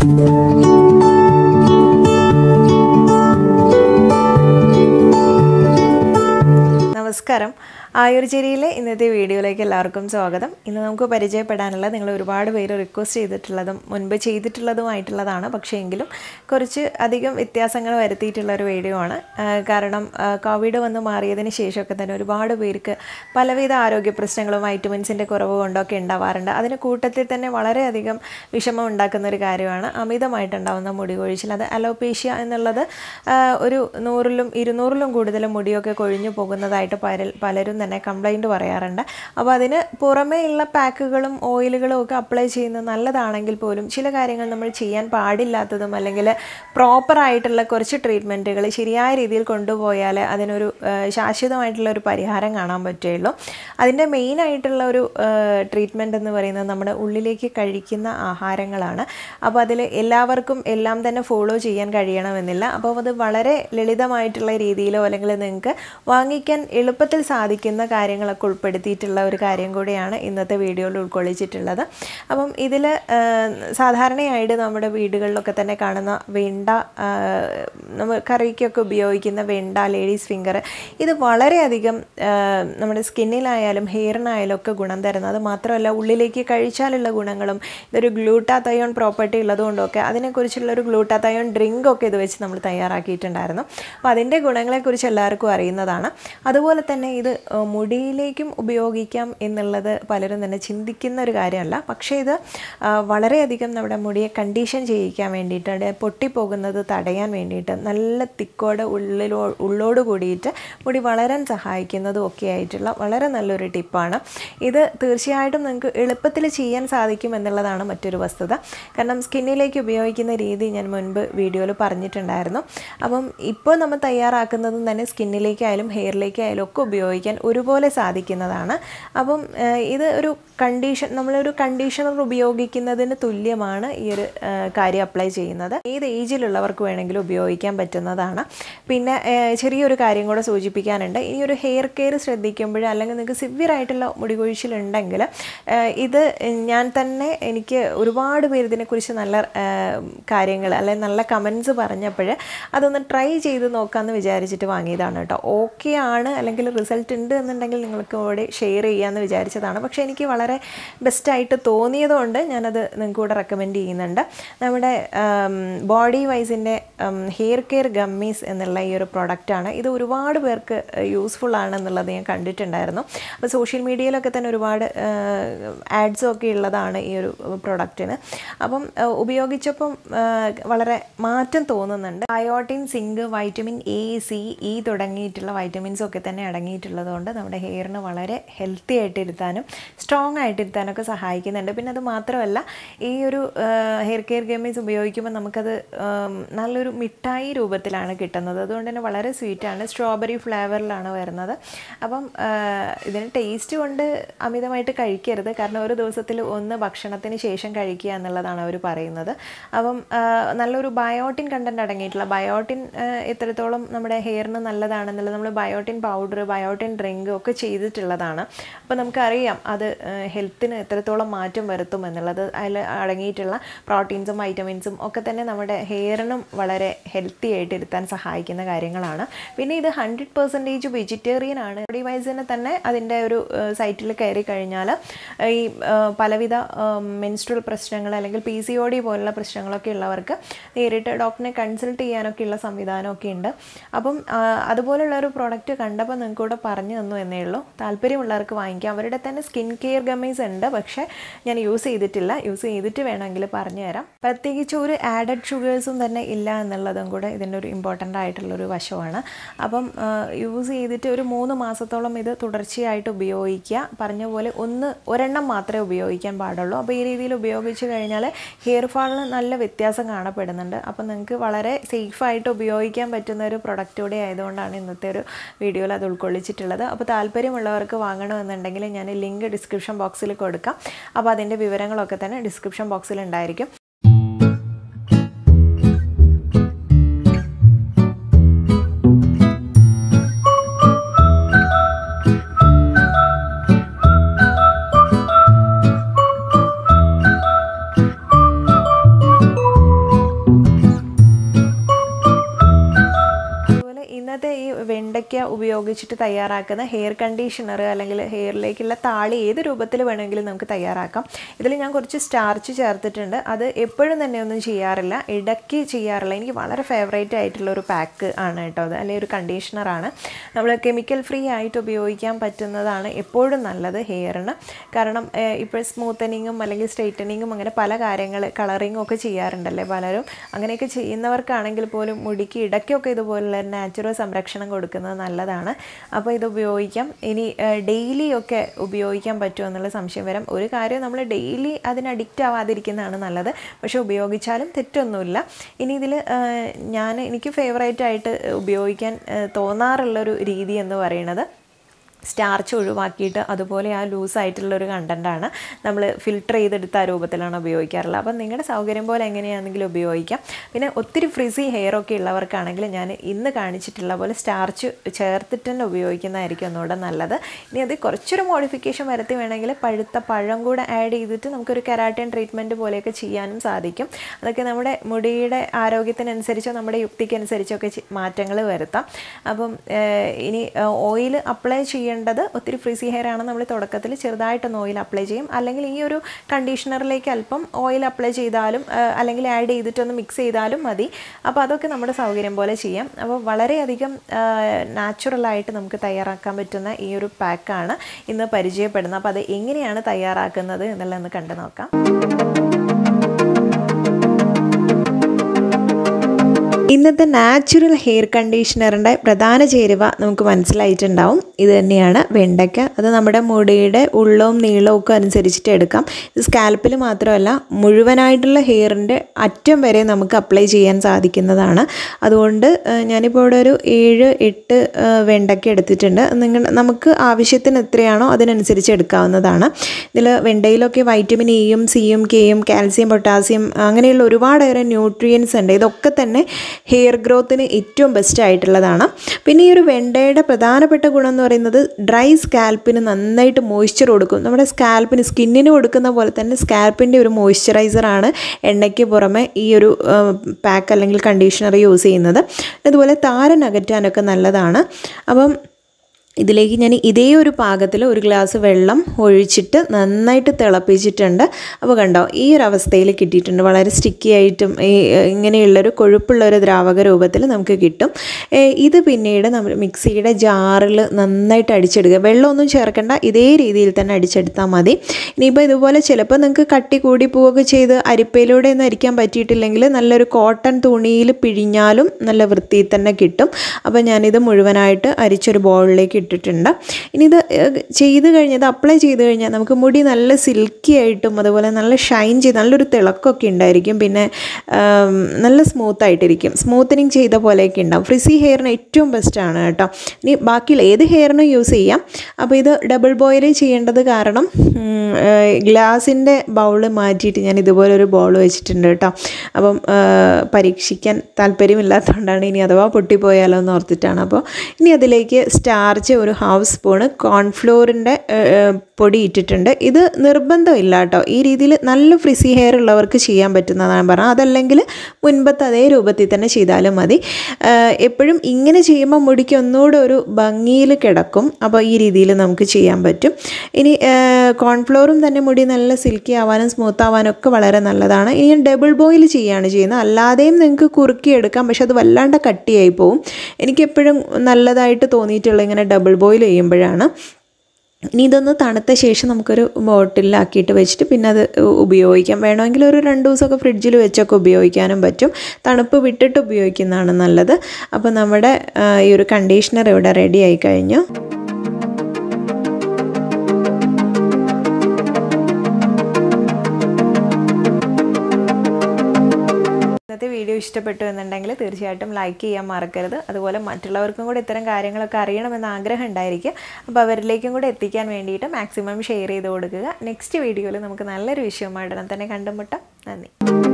നമസ്കാരം ആയുർചേരിയിലെ ഇന്നത്തെ വീഡിയോയിലേക്ക് എല്ലാവർക്കും സ്വാഗതം ഇന്ന് നമുക്ക് പരിചയപ്പെടാനുള്ള നിങ്ങൾ ഒരുപാട് പേര് റിക്വസ്റ്റ് ചെയ്തിട്ടുള്ളതും മുൻപ് ചെയ്തിട്ടുള്ളതുമായിട്ടുള്ളതാണ് പക്ഷേ എങ്കിലും കുറച്ച് അധികം വ്യത്യാസങ്ങൾ വരുത്തിയിട്ടുള്ള ഒരു വീഡിയോ ആണ് ആ, കാരണം ആ, കോവിഡ് വന്ന് മാറിയതിന് ശേഷമൊക്കെ തന്നെ ഒരുപാട് പേർക്ക് പലവിധ ആരോഗ്യ പ്രശ്നങ്ങളും വൈറ്റമിൻസിൻ്റെ കുറവ് കൊണ്ടൊക്കെ ഉണ്ടാവാറുണ്ട് അതിന് കൂട്ടത്തിൽ തന്നെ വളരെയധികം വിഷമം ഉണ്ടാക്കുന്ന ഒരു കാര്യമാണ് അമിതമായിട്ടുണ്ടാകുന്ന മുടി കൊഴിച്ചിൽ അത് അലോപേഷ്യ എന്നുള്ളത് ആ, ഒരു നൂറിലും ഇരുന്നൂറിലും കൂടുതലും മുടിയൊക്കെ കൊഴിഞ്ഞു പോകുന്നതായിട്ട് പല- പലരും തന്നെ കംപ്ലൈൻറ്റ് പറയാറുണ്ട് അപ്പോൾ അതിന് പുറമേ ഉള്ള പാക്കുകളും ഓയിലുകളും ഒക്കെ അപ്ലൈ ചെയ്യുന്നത് നല്ലതാണെങ്കിൽ പോലും ചില കാര്യങ്ങൾ നമ്മൾ ചെയ്യാൻ പാടില്ലാത്തതും അല്ലെങ്കിൽ പ്രോപ്പറായിട്ടുള്ള കുറച്ച് ട്രീറ്റ്മെൻറ്റുകൾ ശരിയായ രീതിയിൽ കൊണ്ടുപോയാൽ അതിനൊരു ആ, ശാശ്വതമായിട്ടുള്ള ഒരു പരിഹാരം കാണാൻ പറ്റുകയുള്ളൂ അതിൻ്റെ മെയിനായിട്ടുള്ള ഒരു ട്രീറ്റ്മെൻറ്റ് എന്ന് പറയുന്നത് നമ്മുടെ ഉള്ളിലേക്ക് കഴിക്കുന്ന ആഹാരങ്ങളാണ് അപ്പോൾ അതിൽ എല്ലാവർക്കും എല്ലാം തന്നെ ഫോളോ ചെയ്യാൻ കഴിയണമെന്നില്ല അപ്പോൾ അത് വളരെ ലളിതമായിട്ടുള്ള രീതിയിലോ അല്ലെങ്കിൽ നിങ്ങൾക്ക് വാങ്ങിക്കാൻ എളുപ്പത്തിൽ സാധിക്കുന്ന കാര്യങ്ങളൊക്കെ ഉൾപ്പെടുത്തിയിട്ടുള്ള ഒരു കാര്യം കൂടിയാണ് ഇന്നത്തെ വീഡിയോയിൽ ഉൾക്കൊള്ളിച്ചിട്ടുള്ളത് അപ്പം ഇതിൽ സാധാരണയായിട്ട് നമ്മുടെ വീടുകളിലൊക്കെ തന്നെ കാണുന്ന വെണ്ട ആ, നമ്മൾ കറിക്കൊക്കെ ഉപയോഗിക്കുന്ന വെണ്ട ലേഡീസ് ഫിംഗർ ഇത് വളരെയധികം ആ, നമ്മുടെ സ്കിന്നിലായാലും ഹെയറിനായാലും ഒക്കെ ഗുണം തരുന്നത് അത് മാത്രമല്ല ഉള്ളിലേക്ക് കഴിച്ചാലുള്ള ഗുണങ്ങളും ഇതൊരു ഗ്ലൂട്ടാതയോൺ പ്രോപ്പർട്ടി ഉള്ളതുകൊണ്ടൊക്കെ അതിനെക്കുറിച്ചുള്ള ഒരു ഗ്ലൂട്ടാതയോൺ ഡ്രിങ്ക് ഒക്കെ ഇത് വെച്ച് നമ്മൾ തയ്യാറാക്കിയിട്ടുണ്ടായിരുന്നു അപ്പോൾ അതിൻ്റെ ഗുണങ്ങളെക്കുറിച്ച് എല്ലാവർക്കും അറിയുന്നതാണ് അതുപോലെ തന്നെ ഇത് ആ, മുടിയിലേക്കും ഉപയോഗിക്കാം എന്നുള്ളത് പലരും തന്നെ ചിന്തിക്കുന്ന ഒരു കാര്യമല്ല പക്ഷേ ഇത് ആ, വളരെയധികം നമ്മുടെ മുടിയെ കണ്ടീഷൻ ചെയ്യിക്കാൻ വേണ്ടിയിട്ട് അത് പൊട്ടിപ്പോകുന്നത് തടയാൻ വേണ്ടിയിട്ട് നല്ല തിക്കോടെ ഉള്ളിലോ ഉള്ളോട് കൂടിയിട്ട് മുടി വളരാൻ സഹായിക്കുന്നതും ഒക്കെ ആയിട്ടുള്ള വളരെ നല്ലൊരു ടിപ്പാണ് ഇത് തീർച്ചയായിട്ടും നിങ്ങൾക്ക് എളുപ്പത്തിൽ ചെയ്യാൻ സാധിക്കും എന്നുള്ളതാണ് മറ്റൊരു വസ്തുത കാരണം സ്കിന്നിലേക്ക് ഉപയോഗിക്കുന്ന രീതി ഞാൻ മുൻപ് വീഡിയോയിൽ പറഞ്ഞിട്ടുണ്ടായിരുന്നു അപ്പം ഇപ്പോൾ നമ്മൾ തയ്യാറാക്കുന്നതും തന്നെ സ്കിന്നിലേക്കായാലും ഹെയറിലേക്കായാലും ഒക്കെ ഉപയോഗിക്കാൻ ഒരുപോലെ സാധിക്കുന്നതാണ് അപ്പം ഏഹ്, ഇത് ഒരു കണ്ടീഷൻ നമ്മളൊരു കണ്ടീഷണർ ഉപയോഗിക്കുന്നതിന് തുല്യമാണ് ഈ ഒരു ഏഹ്, കാര്യം അപ്ലൈ ചെയ്യുന്നത് ഏത് ഏജിലുള്ളവർക്ക് വേണമെങ്കിലും ഉപയോഗിക്കാൻ പറ്റുന്നതാണ് പിന്നെ ഏഹ്, ചെറിയൊരു കാര്യം കൂടെ സൂചിപ്പിക്കാനുണ്ട് ഈ ഒരു ഹെയർ കെയർ ശ്രദ്ധിക്കുമ്പോൾ അല്ലെങ്കിൽ നിങ്ങൾക്ക് സിവിയർ ആയിട്ടുള്ള മുടി കൊഴിച്ചിലുണ്ടെങ്കിൽ ഏഹ്, ഇത് ഞാൻ തന്നെ എനിക്ക് ഒരുപാട് പേര് ഇതിനെക്കുറിച്ച് നല്ല ഏഹ്, കാര്യങ്ങൾ അല്ലെങ്കിൽ നല്ല കമൻസ് പറഞ്ഞപ്പോൾ അതൊന്ന് ട്രൈ ചെയ്ത് നോക്കാമെന്ന് വിചാരിച്ചിട്ട് വാങ്ങിയതാണ് കേട്ടോ ഓക്കെ ആണ് അല്ലെങ്കിൽ റിസൾട്ട് ഉണ്ട് എന്നുണ്ടെങ്കിൽ നിങ്ങൾക്ക് കൂടെ ഷെയർ ചെയ്യാമെന്ന് വിചാരിച്ചതാണ് പക്ഷേ എനിക്ക് വളരെ ബെസ്റ്റായിട്ട് തോന്നിയതുകൊണ്ട് ഞാനത് നിങ്ങൾക്ക് കൂടെ റെക്കമെൻഡ് ചെയ്യുന്നുണ്ട് നമ്മുടെ ബോഡി വൈസിൻ്റെ ഹെയർ കെയർ ഗമ്മീസ് എന്നുള്ള ഈ ഒരു പ്രൊഡക്റ്റാണ് ഇത് ഒരുപാട് പേർക്ക് യൂസ്ഫുൾ ആണെന്നുള്ളത് ഞാൻ കണ്ടിട്ടുണ്ടായിരുന്നു അപ്പോൾ സോഷ്യൽ മീഡിയയിലൊക്കെ തന്നെ ഒരുപാട് ആഡ്സും ഒക്കെ ഉള്ളതാണ് ഈ ഒരു പ്രൊഡക്റ്റിന് അപ്പം ആ, ഉപയോഗിച്ചപ്പം ആ, വളരെ മാറ്റം തോന്നുന്നുണ്ട് biotin zinc vitamin A C E തുടങ്ങിയിട്ടുള്ള വൈറ്റമിൻസും ഒക്കെ തന്നെ അടങ്ങിയിട്ടുള്ളത് കൊണ്ട് നമ്മുടെ ഹെയറിന് വളരെ ഹെൽത്തി ആയിട്ട് ഇരുത്താനും സ്ട്രോങ് ആയിട്ട് ഇരുത്താനൊക്കെ സഹായിക്കുന്നുണ്ട് പിന്നെ അത് മാത്രമല്ല ഈ ഒരു ഹെയർ കെയർ ഗമീസ് ഉപയോഗിക്കുമ്പോൾ നമുക്കത് ആം, നല്ലൊരു മിഠായി രൂപത്തിലാണ് കിട്ടുന്നത് അതുകൊണ്ട് തന്നെ വളരെ സ്വീറ്റാണ് സ്ട്രോബെറി ഫ്ലേവറിലാണ് വരുന്നത് അപ്പം ആ, ഇതിന് ടേസ്റ്റ് കൊണ്ട് അമിതമായിട്ട് കഴിക്കരുത് കാരണം ഒരു ദിവസത്തിൽ ഒന്ന് ഭക്ഷണത്തിന് ശേഷം കഴിക്കുക എന്നുള്ളതാണ് അവർ പറയുന്നത് അപ്പം ആ, നല്ലൊരു ബയോട്ടിൻ കണ്ടന്റ് അടങ്ങിയിട്ടുള്ള ബയോട്ടിൻ ആ, എത്രത്തോളം നമ്മുടെ ഹെയറിന് നല്ലതാണെന്നുള്ളത് നമ്മൾ ബയോട്ടിൻ പൗഡർ ബയോട്ടിൻ ഡ്രിങ്ക് ഒക്കെ ചെയ്തിട്ടുള്ളതാണ് അപ്പോൾ നമുക്കറിയാം അത് ഹെൽത്തിന് എത്രത്തോളം മാറ്റം വരുത്തും എന്നുള്ളത് അതിൽ അടങ്ങിയിട്ടുള്ള പ്രോട്ടീൻസും വൈറ്റമിൻസും ഒക്കെ തന്നെ നമ്മുടെ ഹെയറിനും വളരെ ഹെൽത്തി ആയിട്ട് ഇരുത്താൻ സഹായിക്കുന്ന കാര്യങ്ങളാണ് പിന്നെ ഇത് ഹൺഡ്രഡ് പെർസെൻറ്റേജ് വെജിറ്റേറിയൻ ആണ് ഡിവൈസിന് തന്നെ അതിൻ്റെ ഒരു സൈറ്റിൽ കയറി കഴിഞ്ഞാൽ ഈ ആ, പലവിധ മെൻസ്ട്രൽ പ്രശ്നങ്ങൾ അല്ലെങ്കിൽ പി സി ഒ ഡി പോലുള്ള പ്രശ്നങ്ങളൊക്കെ ഉള്ളവർക്ക് നേരിട്ട് ഡോക്ടറിനെ കൺസൾട്ട് ചെയ്യാനൊക്കെ ഉള്ള സംവിധാനമൊക്കെ ഉണ്ട് അപ്പം ആ, അതുപോലുള്ള ഒരു പ്രോഡക്റ്റ് കണ്ടപ്പോൾ നിങ്ങൾക്ക് കൂടെ പറഞ്ഞു തന്നു എന്നേ ഉള്ളൂ താല്പര്യമുള്ളവർക്ക് വാങ്ങിക്കാം അവരുടെ തന്നെ സ്കിൻ കെയർ ഗമീസ് ഉണ്ട് പക്ഷേ ഞാൻ യൂസ് ചെയ്തിട്ടില്ല യൂസ് ചെയ്തിട്ട് വേണമെങ്കിൽ പറഞ്ഞു തരാം പ്രത്യേകിച്ച് ഒരു ആഡഡ് ഷുഗേഴ്സും തന്നെ ഇല്ല എന്നുള്ളതും കൂടെ ഇതിൻ്റെ ഒരു ഇമ്പോർട്ടൻ്റ് ആയിട്ടുള്ളൊരു വശമാണ് അപ്പം യൂസ് ചെയ്തിട്ട് ഒരു മൂന്ന് മാസത്തോളം ഇത് തുടർച്ചയായിട്ട് ഉപയോഗിക്കുക പറഞ്ഞ പോലെ ഒന്ന് ഒരെണ്ണം മാത്രമേ ഉപയോഗിക്കാൻ പാടുള്ളൂ അപ്പോൾ ഈ രീതിയിൽ ഉപയോഗിച്ച് കഴിഞ്ഞാൽ ഹെയർ ഫാളിന് നല്ല വ്യത്യാസം കാണപ്പെടുന്നുണ്ട് അപ്പോൾ നിങ്ങൾക്ക് വളരെ സേഫായിട്ട് ഉപയോഗിക്കാൻ പറ്റുന്ന ഒരു പ്രൊഡക്റ്റ് കൂടെ ആയതുകൊണ്ടാണ് ഇന്നത്തെ ഒരു വീഡിയോയിൽ അത് ഉൾക്കൊള്ളിച്ചിട്ടുള്ളത് അപ്പോൾ താല്പര്യമുള്ളവർക്ക് വാങ്ങണമെന്നുണ്ടെങ്കിൽ ഞാൻ ലിങ്ക് ഡിസ്ക്രിപ്ഷൻ ബോക്സിൽ കൊടുക്കാം അപ്പോൾ അതിൻ്റെ വിവരങ്ങളൊക്കെ തന്നെ ഡിസ്ക്രിപ്ഷൻ ബോക്സിൽ ഉണ്ടായിരിക്കും ഏലക്ക ഉപയോഗിച്ചിട്ട് തയ്യാറാക്കുന്ന ഹെയർ കണ്ടീഷണർ അല്ലെങ്കിൽ ഹെയറിലേക്കുള്ള താളി ഏത് രൂപത്തിൽ വേണമെങ്കിലും നമുക്ക് തയ്യാറാക്കാം ഇതിൽ ഞാൻ കുറച്ച് സ്റ്റാർച്ച് ചേർത്തിട്ടുണ്ട് അത് എപ്പോഴും തന്നെ ഒന്നും ചെയ്യാറില്ല ഇടയ്ക്ക് ചെയ്യാറില്ല എനിക്ക് വളരെ ഫേവറേറ്റ് ആയിട്ടുള്ള ഒരു പാക്ക് ആണ് കേട്ടോ അത് അല്ലെങ്കിൽ ഒരു കണ്ടീഷണറാണ് നമ്മൾ കെമിക്കൽ ഫ്രീ ആയിട്ട് ഉപയോഗിക്കാൻ പറ്റുന്നതാണ് എപ്പോഴും നല്ലത് ഹെയറിന് കാരണം ഇപ്പോൾ സ്മൂത്തനിങ്ങും അല്ലെങ്കിൽ സ്ട്രെയിറ്റനിങ്ങും അങ്ങനെ പല കാര്യങ്ങൾ കളറിങ്ങും ഒക്കെ ചെയ്യാറുണ്ടല്ലേ പലരും അങ്ങനെയൊക്കെ ചെയ്യുന്നവർക്കാണെങ്കിൽ പോലും മുടിക്ക് ഇടയ്ക്കൊക്കെ ഇതുപോലുള്ള നാച്ചുറൽ സംരക്ഷണം കൊടുക്കുന്നത് നല്ലതാണ് അപ്പോൾ ഇത് ഉപയോഗിക്കാം ഇനി ഡെയിലി ഒക്കെ ഉപയോഗിക്കാൻ പറ്റുമോ എന്നുള്ള സംശയം വരാം ഒരു കാര്യം നമ്മൾ ഡെയിലി അതിന് അഡിക്റ്റ് ആവാതിരിക്കുന്നതാണ് നല്ലത് പക്ഷേ ഉപയോഗിച്ചാലും തെറ്റൊന്നുമില്ല ഇനി ഇതിൽ ഞാൻ എനിക്ക് ഫേവറേറ്റ് ആയിട്ട് ഉപയോഗിക്കാൻ തോന്നാറുള്ളൊരു രീതി എന്ന് പറയുന്നത് സ്റ്റാർച്ച് ഒഴിവാക്കിയിട്ട് അതുപോലെ ആ ലൂസായിട്ടുള്ളൊരു കണ്ടൻറ്റാണ് നമ്മൾ ഫിൽട്ടർ ചെയ്തെടുത്ത ആ രൂപത്തിലാണ് ഉപയോഗിക്കാറുള്ളത് അപ്പം നിങ്ങളുടെ സൗകര്യം പോലെ എങ്ങനെയാണെങ്കിലും ഉപയോഗിക്കാം പിന്നെ ഒത്തിരി ഫ്രിസി ഹെയർ ഒക്കെ ഉള്ളവർക്കാണെങ്കിൽ ഞാൻ ഇന്ന് കാണിച്ചിട്ടുള്ള പോലെ സ്റ്റാർച്ച് ചേർത്തിട്ട് തന്നെ ഉപയോഗിക്കുന്നതായിരിക്കും ഒന്നുകൂടെ നല്ലത് ഇനി അത് കുറച്ചൊരു മോഡിഫിക്കേഷൻ വരുത്തി വേണമെങ്കിൽ പഴുത്ത പഴം കൂടെ ആഡ് ചെയ്തിട്ട് നമുക്കൊരു കെരാട്ടിൻ ട്രീറ്റ്മെൻറ്റ് പോലെയൊക്കെ ചെയ്യാനും സാധിക്കും അതൊക്കെ നമ്മുടെ മുടിയുടെ ആരോഗ്യത്തിനനുസരിച്ചോ നമ്മുടെ യുക്തിക്കനുസരിച്ചൊക്കെ മാറ്റങ്ങൾ വരുത്താം അപ്പം ഇനി ഓയിൽ അപ്ലൈ ചെയ്യും ചെയ്യേണ്ടത് ഒത്തിരി ഫ്രീസി ഹെയർ ആണ് നമ്മൾ തുടക്കത്തിൽ ചെറുതായിട്ടൊന്ന് ഓയിൽ അപ്ലൈ ചെയ്യും അല്ലെങ്കിൽ ഈ ഒരു കണ്ടീഷണറിലേക്ക് അല്പം ഓയിൽ അപ്ലൈ ചെയ്താലും അല്ലെങ്കിൽ ആഡ് ചെയ്തിട്ടൊന്ന് മിക്സ് ചെയ്താലും മതി അപ്പോൾ അതൊക്കെ നമ്മുടെ സൗകര്യം പോലെ ചെയ്യാം അപ്പോൾ വളരെയധികം നാച്ചുറലായിട്ട് നമുക്ക് തയ്യാറാക്കാൻ പറ്റുന്ന ഈ ഒരു പാക്കാണ് ഇന്ന് പരിചയപ്പെടുന്നത് അപ്പോൾ അത് എങ്ങനെയാണ് തയ്യാറാക്കുന്നത് എന്നുള്ളതൊന്ന് കണ്ടു നോക്കാം ഇന്നത്തെ നാച്ചുറൽ ഹെയർ കണ്ടീഷണറിൻ്റെ പ്രധാന ചേരുവ നമുക്ക് മനസ്സിലായിട്ടുണ്ടാവും ഇത് തന്നെയാണ് വെണ്ടയ്ക്ക അത് നമ്മുടെ മുടിയുടെ ഉള്ളവും നീളവും ഒക്കെ അനുസരിച്ചിട്ട് എടുക്കാം ഇത് സ്കാൽപ്പിൽ മാത്രമല്ല മുഴുവനായിട്ടുള്ള ഹെയറിൻ്റെ അറ്റം വരെ നമുക്ക് അപ്ലൈ ചെയ്യാൻ സാധിക്കുന്നതാണ് അതുകൊണ്ട് ഞാനിപ്പോൾ ഇവിടെ ഒരു ഏഴ് എട്ട് വെണ്ടയ്ക്ക എടുത്തിട്ടുണ്ട് നിങ്ങൾ നമുക്ക് ആവശ്യത്തിന് എത്രയാണോ അതിനനുസരിച്ച് എടുക്കാവുന്നതാണ് ഇതിൽ വെണ്ടയിലൊക്കെ വൈറ്റമിൻ ഇയും സിയും കെയും കാൽസ്യം പൊട്ടാസ്യം അങ്ങനെയുള്ള ഒരുപാടേറെ ന്യൂട്രിയൻസ് ഉണ്ട് ഇതൊക്കെ തന്നെ ഹെയർ ഗ്രോത്തിന് ഏറ്റവും ബെസ്റ്റ് ആയിട്ടുള്ളതാണ് പിന്നെ ഈ ഒരു വെണ്ടയുടെ പ്രധാനപ്പെട്ട ഗുണം എന്ന് പറയുന്നത് ഡ്രൈ സ്കാൽപ്പിന് നന്നായിട്ട് മോയ്സ്ചർ കൊടുക്കും നമ്മുടെ സ്കാൽപ്പിന് സ്കിന്നിന് കൊടുക്കുന്ന പോലെ തന്നെ സ്കാൽപ്പിൻ്റെ ഒരു മോയ്സ്ചറൈസറാണ് എണ്ണയ്ക്ക് പുറമെ ഈ ഒരു പാക്ക് അല്ലെങ്കിൽ കണ്ടീഷണർ യൂസ് ചെയ്യുന്നത് അതുപോലെ താരൻ അകറ്റാനൊക്കെ നല്ലതാണ് അപ്പം ഇതിലേക്ക് ഞാൻ ഇതേ ഒരു പാകത്തിൽ ഒരു ഗ്ലാസ് വെള്ളം ഒഴിച്ചിട്ട് നന്നായിട്ട് തിളപ്പിച്ചിട്ടുണ്ട് അപ്പോൾ കണ്ടോ ഈ ഒരു അവസ്ഥയിൽ കിട്ടിയിട്ടുണ്ട് വളരെ സ്റ്റിക്കി ആയിട്ടും ഈ ഇങ്ങനെയുള്ളൊരു കൊഴുപ്പുള്ളൊരു ദ്രാവക രൂപത്തിൽ നമുക്ക് കിട്ടും ഇത് പിന്നീട് നമ്മൾ മിക്സിയുടെ ജാറിൽ നന്നായിട്ട് അടിച്ചെടുക്കുക വെള്ളമൊന്നും ചേർക്കേണ്ട ഇതേ രീതിയിൽ തന്നെ അടിച്ചെടുത്താൽ മതി ഇനിയിപ്പോൾ ഇതുപോലെ ചിലപ്പോൾ നിങ്ങൾക്ക് കട്ടി കൂടി പോവുകയൊക്കെ ചെയ്ത് അരിപ്പയിലൂടെ ഒന്നും അരിക്കാൻ പറ്റിയിട്ടില്ലെങ്കിൽ നല്ലൊരു കോട്ടൺ തുണിയിൽ പിഴിഞ്ഞാലും നല്ല വൃത്തിയിൽ തന്നെ കിട്ടും അപ്പോൾ ഞാനിത് മുഴുവനായിട്ട് അരിച്ചൊരു ബൗളിലേക്ക് ഇട്ടിട്ടുണ്ട് ഇനി ഇത് ചെയ്ത് കഴിഞ്ഞത് അപ്ലൈ ചെയ്ത് കഴിഞ്ഞാൽ നമുക്ക് മുടി നല്ല സിൽക്കി ആയിട്ടും അതുപോലെ നല്ല ഷൈൻ ചെയ്ത് നല്ലൊരു തിളക്കമൊക്കെ ഉണ്ടായിരിക്കും പിന്നെ നല്ല സ്മൂത്ത് ആയിട്ടിരിക്കും സ്മൂത്തനിങ് ചെയ്ത പോലെയൊക്കെ ഉണ്ടാവും ഫ്രിസി ഹെയറിന് ഏറ്റവും ബെസ്റ്റാണ് കേട്ടോ ഇനി ബാക്കിയുള്ള ഏത് ഹെയറിനും യൂസ് ചെയ്യാം അപ്പോൾ ഇത് ഡബിൾ ബോയിൽ ചെയ്യേണ്ടത് കാരണം ഗ്ലാസിൻ്റെ ബൗൾ മാറ്റിയിട്ട് ഞാൻ ഇതുപോലെ ഒരു ബൗൾ വെച്ചിട്ടുണ്ട് കേട്ടോ അപ്പം പരീക്ഷിക്കാൻ താല്പര്യമില്ലാത്തതുകൊണ്ടാണ് ഇനി അഥവാ പൊട്ടിപ്പോയാലോ എന്ന് ഓർത്തിട്ടാണ് അപ്പോൾ ഇനി അതിലേക്ക് സ്റ്റാർച്ച് ഒരു ഹാഫ് സ്പൂണ് കോൺഫ്ലോറിൻ്റെ പൊടി ഇട്ടിട്ടുണ്ട് ഇത് നിർബന്ധമില്ല കേട്ടോ ഈ രീതിയിൽ നല്ല ഫ്രിസി ഹെയർ ഉള്ളവർക്ക് ചെയ്യാൻ പറ്റുന്നതാണ് പറഞ്ഞത് അതല്ലെങ്കിൽ മുൻപത്തെ അതേ രൂപത്തിൽ തന്നെ ചെയ്താലും മതി എപ്പോഴും ഇങ്ങനെ ചെയ്യുമ്പോൾ മുടിക്ക് ഒന്നുകൂടെ ഒരു ഭംഗിയിൽ കിടക്കും അപ്പോൾ ഈ രീതിയിൽ നമുക്ക് ചെയ്യാൻ പറ്റും ഇനി കോൺഫ്ലോറും തന്നെ മുടി നല്ല സിൽക്കി ആവാനും സ്മൂത്ത് ആവാനും ഒക്കെ വളരെ നല്ലതാണ് ഇനി ഞാൻ ഡബിൾ ബോയിൽ ചെയ്യുകയാണ് ചെയ്യുന്നത് അല്ലാതെയും നിങ്ങൾക്ക് കുറുക്കിയെടുക്കാം പക്ഷെ അത് വല്ലാണ്ട് കട്ടിയായി പോവും എനിക്കെപ്പോഴും നല്ലതായിട്ട് തോന്നിയിട്ടുള്ള ഇങ്ങനെ ഡബിൾ ബോയിൽ ചെയ്യുമ്പോഴാണ് ഇനി ഇതൊന്ന് തണുത്ത ശേഷം നമുക്കൊരു ബോട്ടിലാക്കിയിട്ട് വെച്ചിട്ട് പിന്നെ അത് ഉപയോഗിക്കാം വേണമെങ്കിൽ ഒരു രണ്ട് ദിവസമൊക്കെ ഫ്രിഡ്ജിൽ വെച്ചൊക്കെ ഉപയോഗിക്കാനും പറ്റും തണുപ്പ് വിട്ടിട്ട് ഉപയോഗിക്കുന്നതാണ് നല്ലത് അപ്പോൾ നമ്മുടെ ഈ ഒരു കണ്ടീഷണർ ഇവിടെ റെഡി ആയി കഴിഞ്ഞു ഇന്നത്തെ വീഡിയോ ഇഷ്ടപ്പെട്ടു എന്നുണ്ടെങ്കിൽ തീർച്ചയായിട്ടും ലൈക്ക് ചെയ്യാൻ മറക്കരുത് അതുപോലെ മറ്റുള്ളവർക്കും കൂടെ ഇത്തരം കാര്യങ്ങളൊക്കെ അറിയണമെന്ന് ആഗ്രഹം ഉണ്ടായിരിക്കും അപ്പോൾ അവരിലേക്കും കൂടെ എത്തിക്കാൻ വേണ്ടിയിട്ട് മാക്സിമം ഷെയർ ചെയ്ത് കൊടുക്കുക നെക്സ്റ്റ് വീഡിയോയിൽ നമുക്ക് നല്ലൊരു വിഷയമായിട്ട് തന്നെ കണ്ടുമുട്ടാം നന്ദി